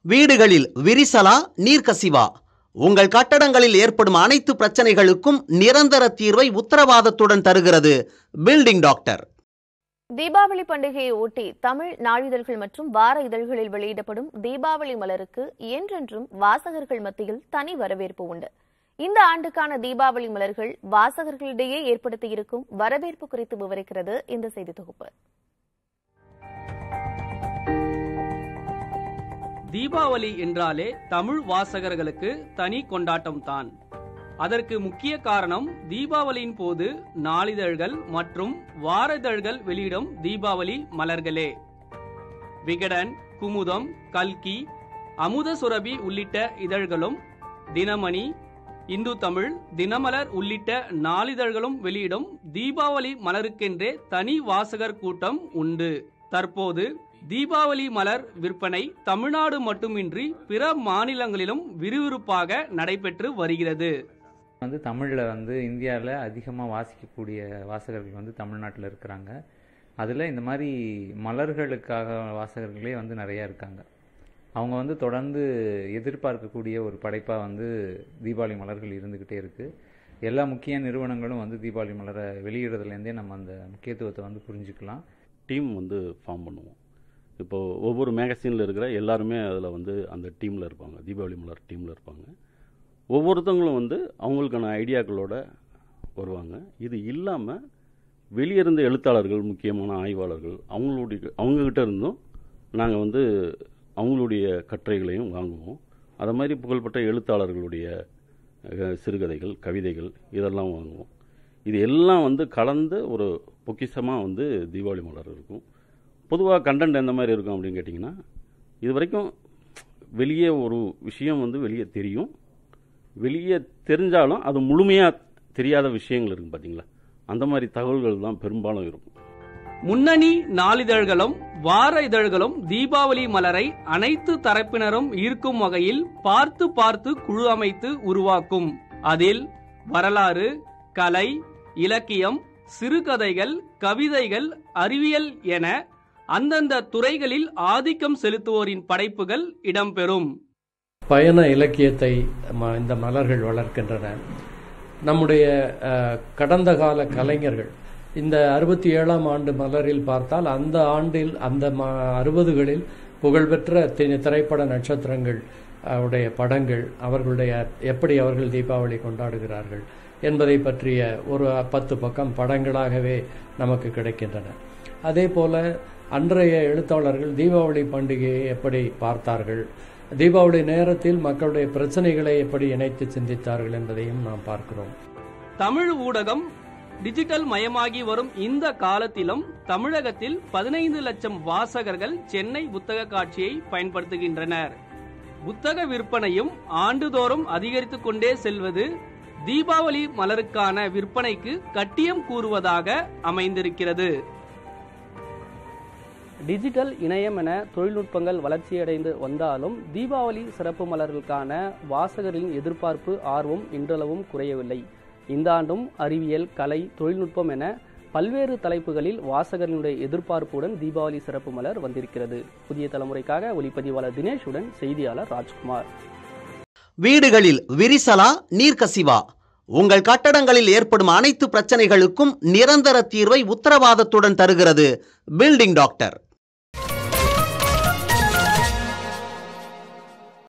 வீடுகளில் விரிசலா நீர்க்கசிவா உங்கள் கட்டடங்களில் ஏற்படும் அனைத்து பிரச்சனைகளுக்கும் நிரந்தர தீர்வை உத்தரவாதத்துடன் தருகிறது பில்டிங் டாக்டர் தீபாவளி பண்டிகையை ஒட்டி தமிழ் நாளிதழ்கள் மற்றும் வார இதழ்களில் வெளியிடப்படும் தீபாவளி மலருக்கு என்றென்றும் வாசகர்கள் மத்தியில் தனி வரவேற்பு உண்டு இந்த ஆண்டுக்கான தீபாவளி மலர்கள் வாசகர்களிடையே ஏற்படுத்தியிருக்கும் வரவேற்பு குறித்து விவரிக்கிறது இந்த செய்தி தொகுப்பு தீபாவளி என்றாலே தமிழ் வாசகர்களுக்கு தனி கொண்டாட்டம் தான் அதற்கு முக்கிய காரணம் தீபாவளியின் போது நாளிதழ்கள் மற்றும் வார இதழ்கள் வெளியிடும் தீபாவளி மலர்களே விகடன் குமுதம் கல்கி அமுத சுரபி உள்ளிட்ட இதழ்களும் தினமணி இந்து தமிழ் தினமலர் உள்ளிட்ட நாளிதழ்களும் வெளியிடும் தீபாவளி மலருக்கென்றே தனி வாசகர் கூட்டம் உண்டு தற்போது தீபாவளி மலர் விற்பனை தமிழ்நாடு மட்டுமின்றி பிற மாநிலங்களிலும் விறுவிறுப்பாக நடைபெற்று வருகிறது வந்து தமிழில் வந்து இந்தியாவில் அதிகமாக வாசிக்கக்கூடிய வாசகர்கள் வந்து தமிழ்நாட்டில் இருக்கிறாங்க அதில் இந்த மாதிரி மலர்களுக்காக வாசகர்களே வந்து நிறையா இருக்காங்க அவங்க வந்து தொடர்ந்து எதிர்பார்க்கக்கூடிய ஒரு படைப்பாக வந்து தீபாவளி மலர்கள் இருந்துக்கிட்டே இருக்குது எல்லா முக்கிய நிறுவனங்களும் வந்து தீபாவளி மலரை வெளியிடுறதுலேருந்தே நம்ம அந்த முக்கியத்துவத்தை வந்து புரிஞ்சுக்கலாம் டீம் வந்து ஃபார்ம் பண்ணுவோம் இப்போது ஒவ்வொரு மேகசினில் இருக்கிற எல்லாருமே அதில் வந்து அந்த டீமில் இருப்பாங்க தீபாவளி மலர் டீமில் இருப்பாங்க ஒவ்வொருத்தவங்களும் வந்து அவங்களுக்கான ஐடியாக்களோட வருவாங்க இது இல்லாமல் வெளியிருந்த எழுத்தாளர்கள் முக்கியமான ஆய்வாளர்கள் அவங்களுடைய அவங்கக்கிட்ட இருந்தும் நாங்கள் வந்து அவங்களுடைய கட்டுரைகளையும் வாங்குவோம் அது மாதிரி புகழ்பெற்ற எழுத்தாளர்களுடைய அஹ், சிறுகதைகள் கவிதைகள் இதெல்லாம் வாங்குவோம் இது எல்லாம் வந்து கலந்த ஒரு பொக்கிஷமாக வந்து தீபாவளி மலர் இருக்கும் பொதுவாக கண்டென்ட் எந்த மாதிரி இருக்கும் அப்படின்னு கேட்டிங்கன்னா இது வரைக்கும் வெளியே ஒரு விஷயம் வந்து வெளியே தெரியும் வெளியே தெரிஞ்சாலும் அது முழுமையாக தெரியாத விஷயங்கள் இருக்கும் பார்த்தீங்களா அந்த மாதிரி தகவல்கள் தான் பெரும்பாலும் இருக்கும் முன்னணி நாளிதழ்களும் வார இதழ்களும் தீபாவளி மலரை அனைத்து தரப்பினரும் ஈர்க்கும் வகையில் பார்த்து பார்த்து குழு அமைத்து உருவாக்கும் அதில் வரலாறு கலை இலக்கியம் சிறுகதைகள் கவிதைகள் அறிவியல் என அந்தந்த துறைகளில் ஆதிக்கம் செலுத்துவோரின் படைப்புகள் இடம்பெறும் பயண இலக்கியத்தை ம- இந்த மலர்கள் வளர்க்கின்றன நம்முடைய அஹ், கடந்த கால கலைஞர்கள் இந்த அறுபத்தி ஏழாம் ஆண்டு மலரில் பார்த்தால் அந்த ஆண்டில் அந்த ம அறுபதுகளில் புகழ்பெற்ற தி- திரைப்பட நட்சத்திரங்கள் அஹ், உடைய படங்கள் அவர்களுடைய எப்படி அவர்கள் தீபாவளி கொண்டாடுகிறார்கள் என்பதை பற்றிய ஒரு பத்து பக்கம் படங்களாகவே நமக்கு கிடைக்கின்றன அதே போல அன்றைய எழுத்தாளர்கள் தீபாவளி பண்டிகையை எப்படி பார்த்தார்கள் தீபாவளி நேரத்தில் மக்களுடைய பிரச்சனைகளை எப்படி இணைத்து சிந்தித்தார்கள் என்பதையும் நாம் பார்க்கிறோம் தமிழ் ஊடகம் டிஜிட்டல் மயமாகி வரும் இந்த காலத்திலும் தமிழகத்தில் பதினைந்து லட்சம் வாசகர்கள் சென்னை புத்தக காட்சியை பயன்படுத்துகின்றனர் புத்தக விற்பனையும் ஆண்டுதோறும் அதிகரித்துக் கொண்டே செல்வது தீபாவளி மலருக்கான விற்பனைக்கு கட்டியம் கூறுவதாக அமைந்திருக்கிறது டிஜிட்டல் இணையம் என தொழில்நுட்பங்கள் வளர்ச்சியடைந்து வந்தாலும் தீபாவளி சிறப்பு மலர்களுக்கான வாசகர்களின் எதிர்பார்ப்பு ஆர்வம் இன்றளவும் குறையவில்லை இந்த ஆண்டும் அறிவியல் கலை தொழில்நுட்பம் என பல்வேறு தலைப்புகளில் வாசகர்களுடைய எதிர்பார்ப்புடன் தீபாவளி சிறப்பு மலர் வந்திருக்கிறது புதிய தலைமுறைக்காக ஒளிப்பதிவாளர் தினேஷுடன் செய்தியாளர் ராஜ்குமார் வீடுகளில் விரிசலா நீர்க்கசிவா உங்கள் கட்டடங்களில் ஏற்படும் அனைத்து பிரச்சனைகளுக்கும் நிரந்தர தீர்வை உத்தரவாதத்துடன் தருகிறது பில்டிங் டாக்டர்